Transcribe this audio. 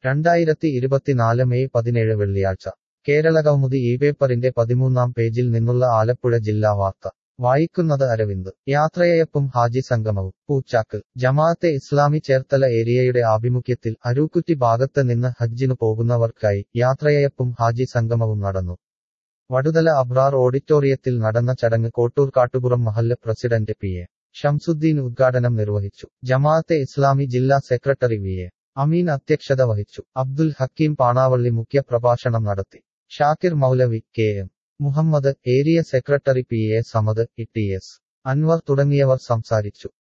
രണ്ടായിരത്തി ഇരുപത്തിനാല് മെയ് പതിനേഴ് വെള്ളിയാഴ്ച കേരള കൗമുദി ഈ പേപ്പറിന്റെ പതിമൂന്നാം പേജിൽ നിന്നുള്ള ആലപ്പുഴ ജില്ലാ വാർത്ത വായിക്കുന്നത് അരവിന്ദ് യാത്രയയപ്പും ഹാജി സംഗമവും പൂച്ചാക്കൽ ജമാഅത്തെ ഇസ്ലാമി ചേർത്തല ഏരിയയുടെ ആഭിമുഖ്യത്തിൽ അരൂക്കുറ്റി ഭാഗത്ത് നിന്ന് ഹജ്ജിനു പോകുന്നവർക്കായി യാത്രയയപ്പും ഹാജി സംഗമവും നടന്നു വടുതല അബ്രാർ ഓഡിറ്റോറിയത്തിൽ നടന്ന ചടങ്ങ് കോട്ടൂർ കാട്ടുപുറം മഹല്ല് പ്രസിഡന്റ് പി എ ഷംസുദ്ദീൻ ഉദ്ഘാടനം നിർവഹിച്ചു ജമാഅത്തെ ഇസ്ലാമി ജില്ലാ സെക്രട്ടറി വി എ അമീൻ അധ്യക്ഷത വഹിച്ചു അബ്ദുൽ ഹക്കീം പാണാവള്ളി മുഖ്യ പ്രഭാഷണം നടത്തി Shakir Moulavi K M Muhammad area secretary P A Samad E T S Anwar തുടങ്ങിയവർ സംസാരിച്ചു